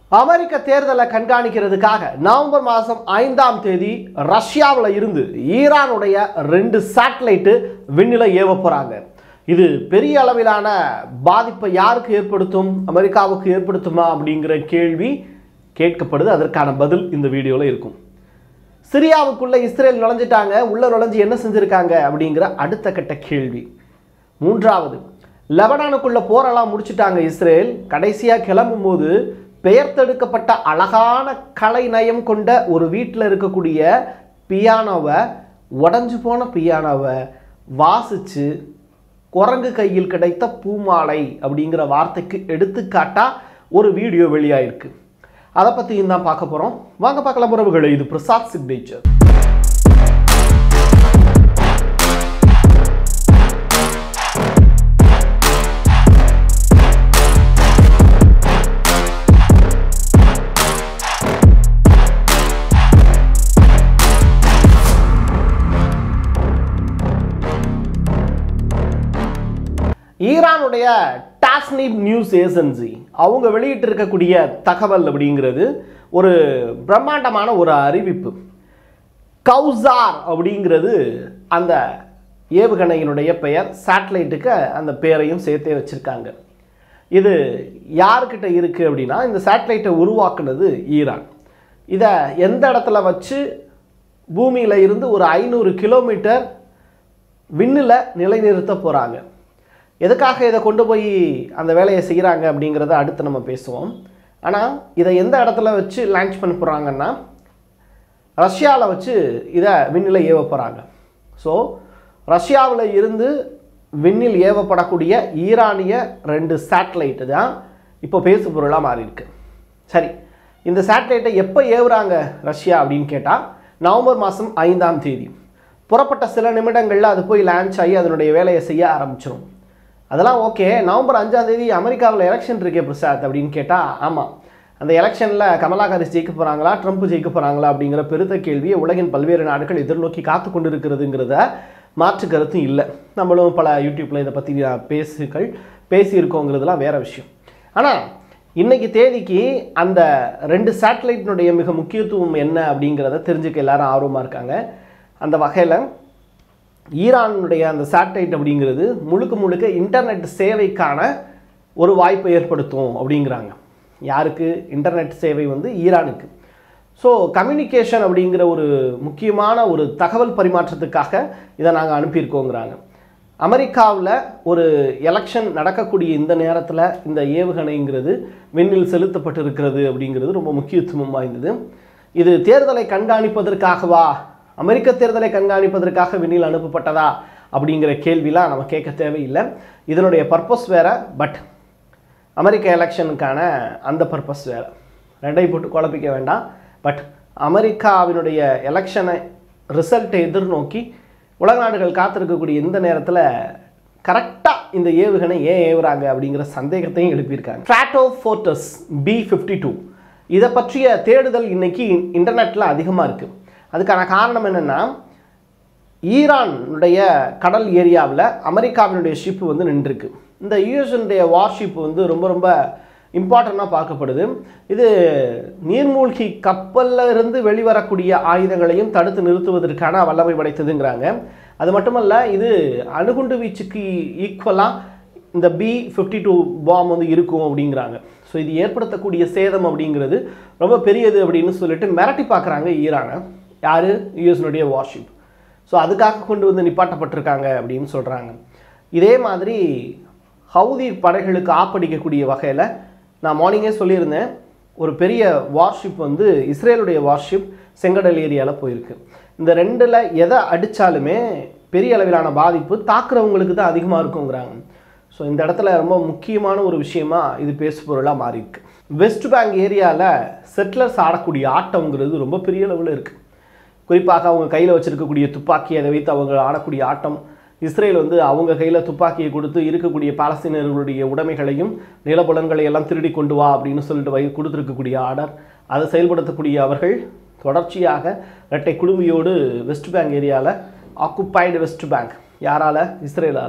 அமெரிக்க தேர்தலை கண்காணிக்கிறதுக்காக நவம்பர் மாதம் ஐந்தாம் தேதி ரஷ்யாவில் இருந்து ஈரானுடைய ரெண்டு சேட்டலைட்டு விண்ணில ஏவ போகிறாங்க இது பெரிய அளவிலான பாதிப்பை யாருக்கு ஏற்படுத்தும் அமெரிக்காவுக்கு ஏற்படுத்துமா அப்படிங்கிற கேள்வி கேட்கப்படுது அதற்கான பதில் இந்த வீடியோவில் இருக்கும் சிரியாவுக்குள்ள இஸ்ரேல் நுழைஞ்சிட்டாங்க உள்ள நுழைஞ்சு என்ன செஞ்சிருக்காங்க அப்படிங்கிற அடுத்த கட்ட கேள்வி மூன்றாவது லெபனானுக்குள்ள போரெல்லாம் முடிச்சிட்டாங்க இஸ்ரேல் கடைசியாக கிளம்பும்போது பெயர்த்தெடுக்கப்பட்ட அழகான கலை நயம் கொண்ட ஒரு வீட்டில் இருக்கக்கூடிய பியானோவை உடஞ்சு போன பியானோவை வாசித்து குரங்கு கையில் கிடைத்த பூமாலை அப்படிங்கிற வார்த்தைக்கு எடுத்துக்காட்டா ஒரு வீடியோ வெளியாயிருக்கு அதை பற்றியும் தான் பார்க்க போகிறோம் வாங்க பார்க்கலாம் உறவுகளே இது பிரசாத் சிக்னேச்சர் ஈரானுடைய டாஸ்னிப் நியூஸ் ஏஜென்சி அவங்க வெளியிட்டு இருக்கக்கூடிய தகவல் அப்படிங்கிறது ஒரு பிரம்மாண்டமான ஒரு அறிவிப்பு கௌசார் அப்படிங்கிறது அந்த ஏவுகணையினுடைய பெயர் சேட்டலைட்டுக்கு அந்த பெயரையும் சேர்த்தே வச்சுருக்காங்க இது யார்கிட்ட இருக்குது அப்படின்னா இந்த சேட்டலைட்டை உருவாக்குனது ஈரான் இதை எந்த இடத்துல வச்சு பூமியில் இருந்து ஒரு ஐநூறு கிலோமீட்டர் விண்ணில் நிலைநிறுத்த போகிறாங்க எதுக்காக இதை கொண்டு போய் அந்த வேலையை செய்கிறாங்க அப்படிங்கிறத அடுத்து நம்ம பேசுவோம் ஆனால் இதை எந்த இடத்துல வச்சு லான்ச் பண்ண போகிறாங்கன்னா ரஷ்யாவில் வச்சு இதை விண்ணில் ஏவ போகிறாங்க ஸோ ரஷ்யாவில் இருந்து விண்ணில் ஏவப்படக்கூடிய ஈரானிய ரெண்டு சேட்டலைட்டு தான் இப்போ பேசு பொருளாக மாறி இருக்கு சரி இந்த சேட்டலைட்டை எப்போ ஏவுறாங்க ரஷ்யா அப்படின்னு கேட்டால் நவம்பர் மாதம் ஐந்தாம் தேதி புறப்பட்ட சில நிமிடங்களில் அது போய் லான்ச் ஆகி அதனுடைய வேலையை செய்ய ஆரம்பிச்சிடும் அதெல்லாம் ஓகே நவம்பர் அஞ்சாம் தேதி அமெரிக்காவில் எலெக்ஷன் இருக்கே பிரசாத் அப்படின்னு கேட்டால் ஆமாம் அந்த எலெக்ஷனில் கமலா ஹாரிஸ் ஜெயிக்க போகிறாங்களா ட்ரம்ப் ஜெயிக்க போகிறாங்களா அப்படிங்கிற பெருத்த கேள்வியை உலகின் பல்வேறு நாடுகள் எதிர்நோக்கி காத்து கொண்டு இருக்கிறதுங்கிறத மாற்று கருத்தும் இல்லை நம்மளும் பல யூடியூப்பில் இதை பற்றி பேசுகள் பேசியிருக்கோங்கிறதுலாம் வேற விஷயம் ஆனால் இன்னைக்கு தேதிக்கு அந்த ரெண்டு சேட்டலைட்டினுடைய மிக முக்கியத்துவம் என்ன அப்படிங்கிறத தெரிஞ்சுக்க எல்லாரும் ஆர்வமாக இருக்காங்க அந்த வகையில் ஈரானுடைய அந்த சேட்டலைட் அப்படிங்கிறது முழுக்க முழுக்க இன்டர்நெட் சேவைக்கான ஒரு வாய்ப்பை ஏற்படுத்தும் அப்படிங்கிறாங்க யாருக்கு இன்டர்நெட் சேவை வந்து ஈரானுக்கு ஸோ கம்யூனிகேஷன் அப்படிங்கிற ஒரு முக்கியமான ஒரு தகவல் பரிமாற்றத்துக்காக இதை நாங்கள் அனுப்பியிருக்கோங்கிறாங்க அமெரிக்காவில் ஒரு எலெக்ஷன் நடக்கக்கூடிய இந்த நேரத்தில் இந்த ஏவுகணைங்கிறது விண்ணில் செலுத்தப்பட்டிருக்கிறது அப்படிங்கிறது ரொம்ப முக்கியத்துவம் வாய்ந்தது இது தேர்தலை கண்காணிப்பதற்காகவா அமெரிக்க தேர்தலை கண்காணிப்பதற்காக விண்ணில் அனுப்பப்பட்டதா அப்படிங்கிற கேள்விலாம் நம்ம கேட்க தேவையில்லை இதனுடைய பர்பஸ் வேறு பட் அமெரிக்க எலெக்ஷனுக்கான அந்த பர்பஸ் வேறு ரெண்டையும் போட்டு குழப்பிக்க வேண்டாம் பட் அமெரிக்காவினுடைய எலெக்ஷனை ரிசல்ட்டை எதிர்நோக்கி உலக நாடுகள் காத்திருக்கக்கூடிய இந்த நேரத்தில் கரெக்டாக இந்த ஏவுகணை ஏன் ஏவுறாங்க அப்படிங்கிற சந்தேகத்தையும் எழுப்பியிருக்காங்க Stratofortress B fifty two இதை பற்றிய தேடுதல் இன்னைக்கு இன்டர்நெட்டில் அதிகமாக இருக்குது அதுக்கான காரணம் என்னென்னா ஈரானுடைய கடல் ஏரியாவில் அமெரிக்காவினுடைய ஷிப் வந்து நின்றுருக்கு இந்த யூஎஸ்னுடைய வார்ஷிப் வந்து ரொம்ப ரொம்ப இம்பார்ட்டண்ட்டாக பார்க்கப்படுது இது நீர்மூழ்கி கப்பலில் இருந்து வெளிவரக்கூடிய ஆயுதங்களையும் தடுத்து நிறுத்துவதற்கான வல்லமை படைத்ததுங்கிறாங்க அது மட்டுமல்ல இது அணுகுண்டு வீச்சுக்கு ஈக்குவலாக இந்த பி ஃபிஃப்டி டூ பாம் வந்து இருக்கும் அப்படிங்கிறாங்க ஸோ இது ஏற்படுத்தக்கூடிய சேதம் அப்படிங்கிறது ரொம்ப பெரியது அப்படின்னு சொல்லிட்டு மிரட்டி பார்க்குறாங்க ஈரானை யார் யூஎஸ்னுடைய வார்ஷிப் ஸோ அதுக்காக கொண்டு வந்து நிப்பாட்டப்பட்டிருக்காங்க அப்படின்னு சொல்கிறாங்க இதே மாதிரி ஹவுதி படைகளுக்கு ஆப்படிக்கக்கூடிய வகையில் நான் மார்னிங்கே சொல்லியிருந்தேன் ஒரு பெரிய வார்ஷிப் வந்து இஸ்ரேலுடைய வார்ஷிப் செங்கடல் ஏரியாவில் போயிருக்கு இந்த ரெண்டில் எதை அடித்தாலுமே பெரிய அளவிலான பாதிப்பு தாக்குறவங்களுக்கு தான் அதிகமாக இருக்குங்கிறாங்க ஸோ இந்த இடத்துல ரொம்ப முக்கியமான ஒரு விஷயமா இது பேசு பொருளாக மாறி இருக்கு வெஸ்ட் பேங்க் ஏரியாவில் செட்டிலர்ஸ் ஆடக்கூடிய ஆட்டம்ங்கிறது ரொம்ப பெரிய அளவில் இருக்குது குறிப்பாக அவங்க கையில் வச்சிருக்கக்கூடிய துப்பாக்கி அதை வைத்து அவங்க ஆடக்கூடிய ஆட்டம் இஸ்ரேல் வந்து அவங்க கையில் துப்பாக்கியை கொடுத்து இருக்கக்கூடிய பாலஸ்தீனர்களுடைய உடைமைகளையும் நிலப்புலன்களை எல்லாம் திருடி கொண்டு வா அப்படின்னு சொல்லிட்டு வை கொடுத்துருக்கக்கூடிய ஆர்டர் அதை செயல்படுத்தக்கூடிய அவர்கள் தொடர்ச்சியாக இரட்டை குழுவியோடு வெஸ்ட் பேங்க் ஏரியாவில் ஆக்குப்பைடு வெஸ்ட் பேங்க் யாரால இஸ்ரேலால்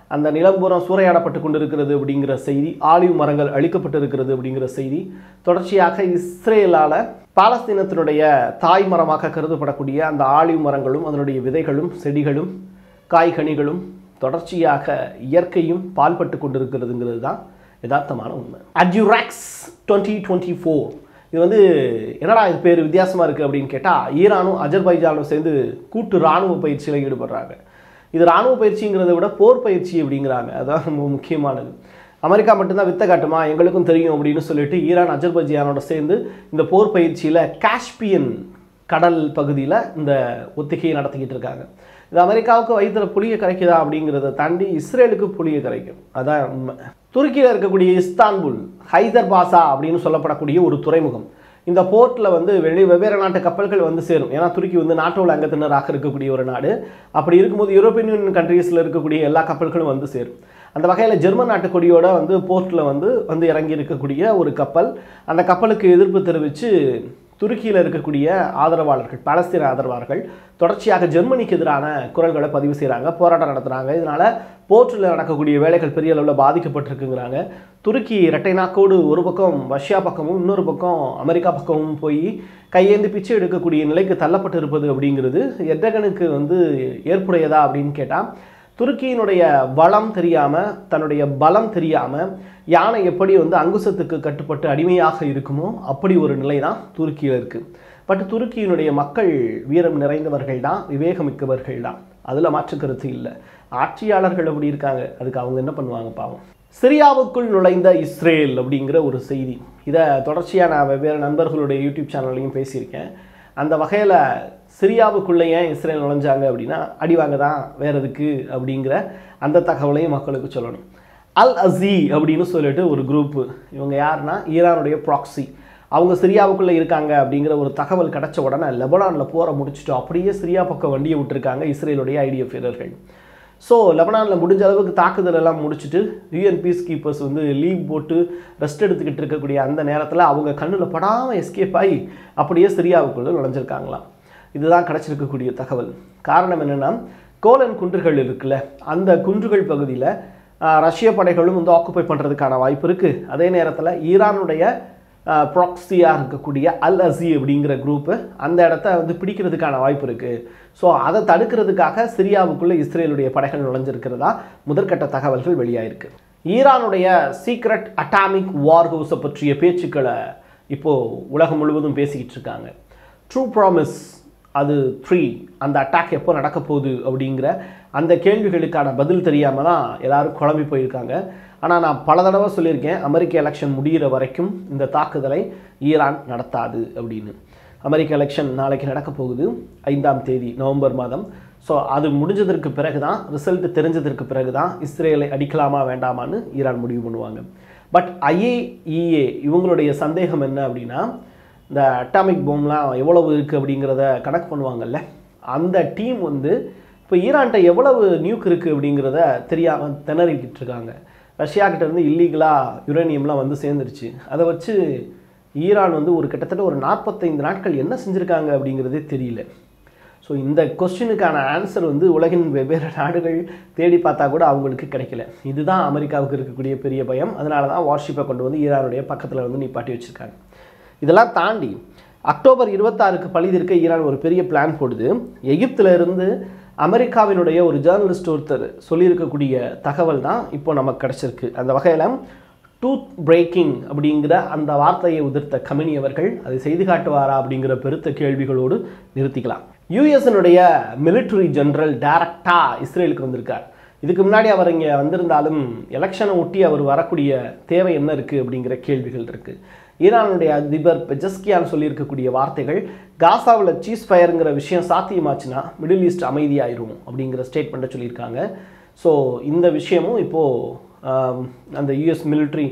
அந்த நிலம்புறம் சூறையாடப்பட்டு கொண்டிருக்கிறது அப்படிங்கிற செய்தி ஆலிவ் மரங்கள் அழிக்கப்பட்டு இருக்கிறது அப்படிங்கிற செய்தி தொடர்ச்சியாக இஸ்ரேலால பாலஸ்தீனத்தினுடைய தாய் மரமாக கருதப்படக்கூடிய அந்த ஆலிவ் மரங்களும் அதனுடைய விதைகளும் செடிகளும் காய்கனிகளும் தொடர்ச்சியாக இயற்கையும் பால்பட்டு கொண்டிருக்கிறதுங்கிறது தான் யதார்த்தமான உண்மை அட்யூராக்ஸ் டுவெண்ட்டி டுவெண்ட்டி ஃபோர் இது வந்து என்னடா இது பேர் வித்தியாசமாக இருக்குது அப்படின்னு கேட்டால் ஈரானும் அஜர்பைஜானும் சேர்ந்து கூட்டு இராணுவ பயிற்சியில் ஈடுபடுறாங்க இது இராணுவ பயிற்சிங்கிறத விட போர் பயிற்சி அப்படிங்கிறாங்க அதுதான் ரொம்ப முக்கியமானது அமெரிக்கா மட்டும்தான் வித்த காட்டுமா எங்களுக்கும் தெரியும் அப்படின்னு சொல்லிட்டு ஈரான் அஜர்பைஜானோட சேர்ந்து இந்த போர் பயிற்சியில் காஷ்பியன் கடல் பகுதியில் இந்த ஒத்திகையை நடத்திக்கிட்டு இருக்காங்க இது அமெரிக்காவுக்கு வயிற்றுல புளிய கரைக்குதா அப்படிங்கிறத தாண்டி இஸ்ரேலுக்கு புளிய கரைக்கும் அதான் உண்மை துருக்கியில் இருக்கக்கூடிய இஸ்தான்புல் ஹைதர்பாசா அப்படின்னு சொல்லப்படக்கூடிய ஒரு துறைமுகம் இந்த போர்ட்டில் வந்து வெளி வெவ்வேறு நாட்டு கப்பல்கள் வந்து சேரும் ஏன்னா துருக்கி வந்து நாட்டோட அங்கத்தினராக இருக்கக்கூடிய ஒரு நாடு அப்படி இருக்கும்போது யூரோப்பியன் யூனியன் கண்ட்ரீஸில் இருக்கக்கூடிய எல்லா கப்பல்களும் வந்து சேரும் அந்த வகையில் ஜெர்மன் நாட்டு கொடியோட வந்து போர்ட்டில் வந்து வந்து இறங்கி இருக்கக்கூடிய ஒரு கப்பல் அந்த கப்பலுக்கு எதிர்ப்பு தெரிவித்து துருக்கியில் இருக்கக்கூடிய ஆதரவாளர்கள் பாலஸ்தீன ஆதரவாளர்கள் தொடர்ச்சியாக ஜெர்மனிக்கு எதிரான குரல்களை பதிவு செய்கிறாங்க போராட்டம் நடத்துகிறாங்க இதனால் போர்ட்டில் நடக்கக்கூடிய வேலைகள் பெரிய அளவில் பாதிக்கப்பட்டிருக்குங்கிறாங்க துருக்கி இரட்டை நாக்கோடு ஒரு பக்கம் ரஷ்யா பக்கமும் இன்னொரு பக்கம் அமெரிக்கா பக்கமும் போய் கையேந்தி பிச்சை எடுக்கக்கூடிய நிலைக்கு தள்ளப்பட்டு இருப்பது அப்படிங்கிறது எர்டகனுக்கு வந்து ஏற்புடையதா அப்படின்னு கேட்டால் துருக்கியினுடைய வளம் தெரியாமல் தன்னுடைய பலம் தெரியாமல் யானை எப்படி வந்து அங்குசத்துக்கு கட்டுப்பட்டு அடிமையாக இருக்குமோ அப்படி ஒரு நிலை தான் துருக்கியில் இருக்குது பட் துருக்கியினுடைய மக்கள் வீரம் நிறைந்தவர்கள் தான் விவேகமிக்கவர்கள் தான் அதில் மாற்று கருத்து இல்லை ஆட்சியாளர்கள் அப்படி இருக்காங்க அதுக்கு அவங்க என்ன பண்ணுவாங்க பாவம் சிரியாவுக்குள் நுழைந்த இஸ்ரேல் அப்படிங்கிற ஒரு செய்தி இதை தொடர்ச்சியாக நான் வெவ்வேறு நண்பர்களுடைய யூடியூப் சேனல்லையும் பேசியிருக்கேன் அந்த வகையில் சிரியாவுக்குள்ளே ஏன் இஸ்ரேல் நுழைஞ்சாங்க அப்படின்னா அடிவாங்க தான் வேற எதுக்கு அப்படிங்கிற அந்த தகவலையும் மக்களுக்கு சொல்லணும் அல் அசீ அப்படின்னு சொல்லிட்டு ஒரு குரூப்பு இவங்க யாருன்னா ஈரானுடைய ப்ராக்ஸி அவங்க சிரியாவுக்குள்ளே இருக்காங்க அப்படிங்கிற ஒரு தகவல் கிடைச்ச உடனே லெபனானில் போரை முடிச்சுட்டு அப்படியே சிரியா பக்கம் வண்டியை விட்டுருக்காங்க இஸ்ரேலுடைய ஐடிஎஃப் வீரர்கள் ஸோ லெபனானில் முடிஞ்ச அளவுக்கு தாக்குதல் எல்லாம் முடிச்சுட்டு யூஎன் பீஸ் கீப்பர்ஸ் வந்து லீவ் போட்டு ரெஸ்ட் எடுத்துக்கிட்டு இருக்கக்கூடிய அந்த நேரத்தில் அவங்க கண்ணில் படாமல் எஸ்கேப் ஆகி அப்படியே சிரியாவுக்குள்ளே நுழைஞ்சிருக்காங்களாம் இதுதான் கிடச்சிருக்கக்கூடிய தகவல் காரணம் என்னென்னா கோலன் குன்றுகள் இருக்குல்ல அந்த குன்றுகள் பகுதியில் ரஷ்ய படைகளும் வந்து ஆக்குப்பை பண்ணுறதுக்கான வாய்ப்பு இருக்குது அதே நேரத்தில் ஈரானுடைய ப்ராக்சியாக இருக்கக்கூடிய அல் அசி அப்படிங்கிற குரூப்பு அந்த இடத்த வந்து பிடிக்கிறதுக்கான வாய்ப்பு இருக்குது ஸோ அதை தடுக்கிறதுக்காக சிரியாவுக்குள்ளே இஸ்ரேலுடைய படைகள் நுழைஞ்சிருக்கிறதா முதற்கட்ட தகவல்கள் வெளியாயிருக்கு ஈரானுடைய சீக்ரெட் அட்டாமிக் வார் ஹவுஸை பற்றிய பேச்சுக்களை இப்போது உலகம் முழுவதும் பேசிக்கிட்டு இருக்காங்க ட்ரூ ப்ராமிஸ் அது த்ரீ அந்த அட்டாக் எப்போ நடக்க போகுது அப்படிங்கிற அந்த கேள்விகளுக்கான பதில் தெரியாமல் தான் எல்லாரும் குழம்பி போயிருக்காங்க ஆனால் நான் பல தடவை சொல்லியிருக்கேன் அமெரிக்க எலெக்ஷன் முடிகிற வரைக்கும் இந்த தாக்குதலை ஈரான் நடத்தாது அப்படின்னு அமெரிக்க எலெக்ஷன் நாளைக்கு நடக்க போகுது ஐந்தாம் தேதி நவம்பர் மாதம் ஸோ அது முடிஞ்சதற்கு பிறகு தான் ரிசல்ட் தெரிஞ்சதற்கு பிறகு தான் இஸ்ரேலை அடிக்கலாமா வேண்டாமான்னு ஈரான் முடிவு பண்ணுவாங்க பட் ஐஏஇஏ இவங்களுடைய சந்தேகம் என்ன அப்படின்னா இந்த அட்டாமிக் போம்லாம் எவ்வளவு இருக்குது அப்படிங்கிறத கணக்கு பண்ணுவாங்கல்ல அந்த டீம் வந்து இப்போ ஈரான்கிட்ட எவ்வளவு நியூக் இருக்குது அப்படிங்கிறத தெரியாமல் திணறிக்கிட்டு இருக்காங்க ரஷ்யா கிட்ட இருந்து இல்லீகலாக யுரேனியம்லாம் வந்து சேர்ந்துருச்சு அதை வச்சு ஈரான் வந்து ஒரு கிட்டத்தட்ட ஒரு நாற்பத்தைந்து நாட்கள் என்ன செஞ்சுருக்காங்க அப்படிங்கிறதே தெரியல ஸோ இந்த கொஸ்டினுக்கான ஆன்சர் வந்து உலகின் வெவ்வேறு நாடுகள் தேடி பார்த்தா கூட அவங்களுக்கு கிடைக்கல இதுதான் அமெரிக்காவுக்கு இருக்கக்கூடிய பெரிய பயம் அதனால தான் வார்ஷிப்பை கொண்டு வந்து ஈரானுடைய பக்கத்தில் வந்து நிப்பாட்டி வச்சுருக்காங்க இதெல்லாம் தாண்டி அக்டோபர் இருபத்தாறுக்கு பழிதிருக்க ஈரான் ஒரு பெரிய பிளான் போடுது எகிப்தில் இருந்து அமெரிக்காவினுடைய ஒரு ஜேர்னலிஸ்ட் ஒருத்தர் சொல்லியிருக்கக்கூடிய தகவல் தான் இப்போ நமக்கு கிடச்சிருக்கு அந்த வகையில் டூத் பிரேக்கிங் அப்படிங்கிற அந்த வார்த்தையை உதிர்த்த கமினி அவர்கள் அதை செய்து காட்டுவாரா அப்படிங்கிற பெருத்த கேள்விகளோடு நிறுத்திக்கலாம் யூஎஸ்னுடைய மிலிட்டரி ஜெனரல் டைரக்டா இஸ்ரேலுக்கு வந்திருக்கார் இதுக்கு முன்னாடி அவர் இங்கே வந்திருந்தாலும் எலெக்ஷனை ஒட்டி அவர் வரக்கூடிய தேவை என்ன இருக்குது அப்படிங்கிற கேள்விகள் இருக்குது ஈரானுடைய அதிபர் பெஜஸ்கியான் சொல்லியிருக்கக்கூடிய வார்த்தைகள் காசாவில் சீஸ் ஃபயருங்கிற விஷயம் சாத்தியமாச்சுன்னா மிடில் ஈஸ்ட் அமைதியாயிரும் அப்படிங்கிற ஸ்டேட்மெண்ட்டை சொல்லியிருக்காங்க ஸோ இந்த விஷயமும் இப்போது அந்த யூஎஸ் மிலிட்ரி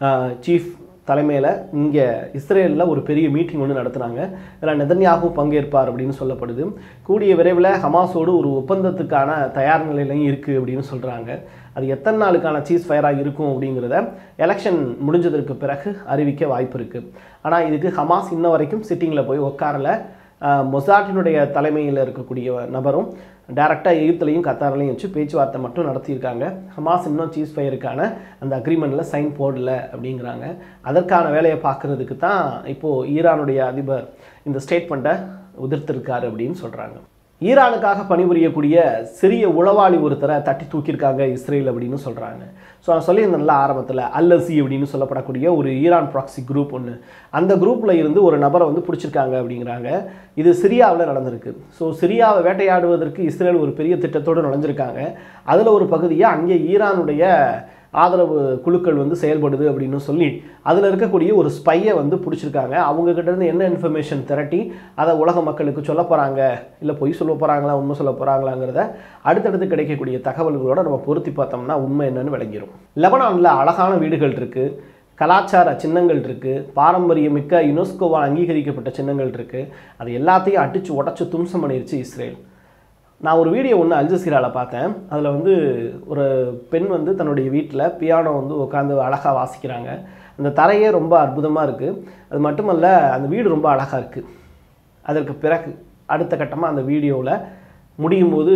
சீஃப் தலைமையில் இங்கே இஸ்ரேலில் ஒரு பெரிய மீட்டிங் ஒன்று நடத்துனாங்க இதில் நெதன்யாகவும் பங்கேற்பார் அப்படின்னு சொல்லப்படுது கூடிய விரைவில் ஹமாஸோடு ஒரு ஒப்பந்தத்துக்கான தயார் நிலையிலையும் இருக்குது அப்படின்னு சொல்கிறாங்க அது எத்தனை நாளுக்கான சீஸ் ஃபயராக இருக்கும் அப்படிங்கிறத எலெக்ஷன் முடிஞ்சதற்கு பிறகு அறிவிக்க வாய்ப்பு இருக்குது ஆனால் இதுக்கு ஹமாஸ் இன்ன வரைக்கும் சிட்டிங்கில் போய் உட்காரல மொசாட்டினுடைய தலைமையில் இருக்கக்கூடிய நபரும் டைரெக்டாக எகிப்துலையும் கத்தார்லையும் வச்சு பேச்சுவார்த்தை மட்டும் நடத்தியிருக்காங்க ஹமாஸ் இன்னும் சீஸ் ஃபயருக்கான அந்த அக்ரிமெண்ட்டில் சைன் போடல அப்படிங்கிறாங்க அதற்கான வேலையை பார்க்குறதுக்கு தான் இப்போது ஈரானுடைய அதிபர் இந்த ஸ்டேட்மெண்ட்டை உதிர்த்திருக்காரு அப்படின்னு சொல்கிறாங்க ஈரானுக்காக பணிபுரியக்கூடிய சிறிய உளவாளி ஒருத்தரை தட்டி தூக்கியிருக்காங்க இஸ்ரேல் அப்படின்னு சொல்கிறாங்க ஸோ நான் சொல்லியிருந்தேன்ல ஆரம்பத்தில் அல்லசி அப்படின்னு சொல்லப்படக்கூடிய ஒரு ஈரான் ப்ராக்சி குரூப் ஒன்று அந்த குரூப்பில் இருந்து ஒரு நபரை வந்து பிடிச்சிருக்காங்க அப்படிங்கிறாங்க இது சிரியாவில் நடந்திருக்கு ஸோ சிரியாவை வேட்டையாடுவதற்கு இஸ்ரேல் ஒரு பெரிய திட்டத்தோடு நுழைஞ்சிருக்காங்க அதில் ஒரு பகுதியாக அங்கே ஈரானுடைய ஆதரவு குழுக்கள் வந்து செயல்படுது அப்படின்னு சொல்லி அதில் இருக்கக்கூடிய ஒரு ஸ்பையை வந்து பிடிச்சிருக்காங்க அவங்க கிட்ட இருந்து என்ன இன்ஃபர்மேஷன் திரட்டி அதை உலக மக்களுக்கு சொல்ல போகிறாங்க இல்லை பொய் சொல்ல போகிறாங்களா உண்மை சொல்ல போகிறாங்களாங்கிறத அடுத்தடுத்து கிடைக்கக்கூடிய தகவல்களோட நம்ம பொருத்தி பார்த்தோம்னா உண்மை என்னன்னு விளங்கிடும் லெபனானில் அழகான வீடுகள் இருக்குது கலாச்சார சின்னங்கள் இருக்குது பாரம்பரியமிக்க யுனெஸ்கோவால் அங்கீகரிக்கப்பட்ட சின்னங்கள் இருக்குது அது எல்லாத்தையும் அடித்து உடச்சி தும்சம் பண்ணிருச்சு இஸ்ரேல் நான் ஒரு வீடியோ ஒன்று அல்ஜசீராவில் பார்த்தேன் அதில் வந்து ஒரு பெண் வந்து தன்னுடைய வீட்டில் பியானோ வந்து உட்காந்து அழகாக வாசிக்கிறாங்க அந்த தரையே ரொம்ப அற்புதமாக இருக்குது அது மட்டுமல்ல அந்த வீடு ரொம்ப அழகாக இருக்குது அதற்கு பிறகு அடுத்த கட்டமாக அந்த வீடியோவில் முடியும் போது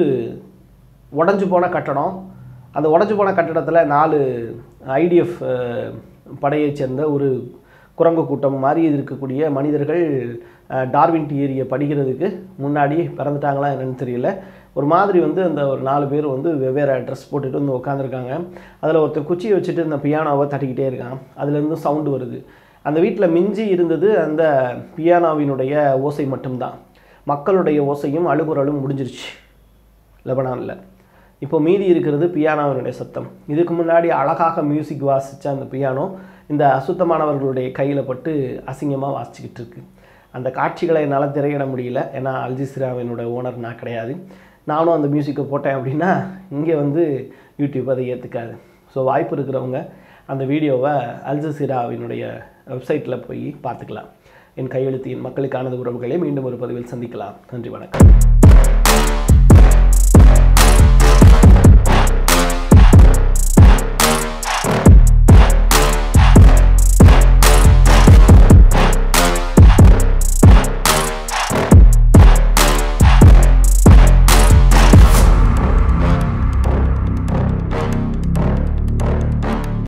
உடஞ்சி போன கட்டடம் அந்த உடஞ்சி போன கட்டடத்தில் நாலு ஐடிஎஃப் படையைச் சேர்ந்த ஒரு குரங்கு கூட்டம் மாதிரி இருக்கக்கூடிய மனிதர்கள் அஹ், டார்வின் தியரியை படிக்கிறதுக்கு முன்னாடி பிறந்துட்டாங்களா என்னன்னு தெரியல ஒரு மாதிரி வந்து அந்த ஒரு நாலு பேர் வந்து வெவ்வேறு ட்ரெஸ் போட்டுட்டு வந்து உட்காந்துருக்காங்க அதில் ஒருத்தர் குச்சியை வச்சுட்டு இந்த பியானோவை தட்டிக்கிட்டே இருக்கான் அதுலேருந்து சவுண்டு வருது அந்த வீட்டில் மிஞ்சி இருந்தது அந்த பியானோவினுடைய ஓசை மட்டும்தான் மக்களுடைய ஓசையும் அழுகுரலும் முடிஞ்சிருச்சு லெபனானில் இப்போ மீதி இருக்கிறது பியானோவினுடைய சத்தம் இதுக்கு முன்னாடி அழகாக மியூசிக் வாசித்த அந்த பியானோ இந்த அசுத்தமானவர்களுடைய கையில் பட்டு அசிங்கமாக வாசிச்சுக்கிட்டு இருக்கு அந்த காட்சிகளை என்னால் திரையிட முடியல ஏன்னா அல்ஜிஸ்ராவினோட ஓனர் நான் கிடையாது நானும் அந்த மியூசிக்கை போட்டேன் அப்படின்னா இங்கே வந்து யூடியூப் அதை ஏற்றுக்காது ஸோ வாய்ப்பு இருக்கிறவங்க அந்த வீடியோவை அல்ஜசீராவினுடைய வெப்சைட்டில் போய் பார்த்துக்கலாம் என் கையெழுத்து என் மக்களுக்கானது உறவுகளை மீண்டும் ஒரு பதிவில் சந்திக்கலாம் நன்றி வணக்கம்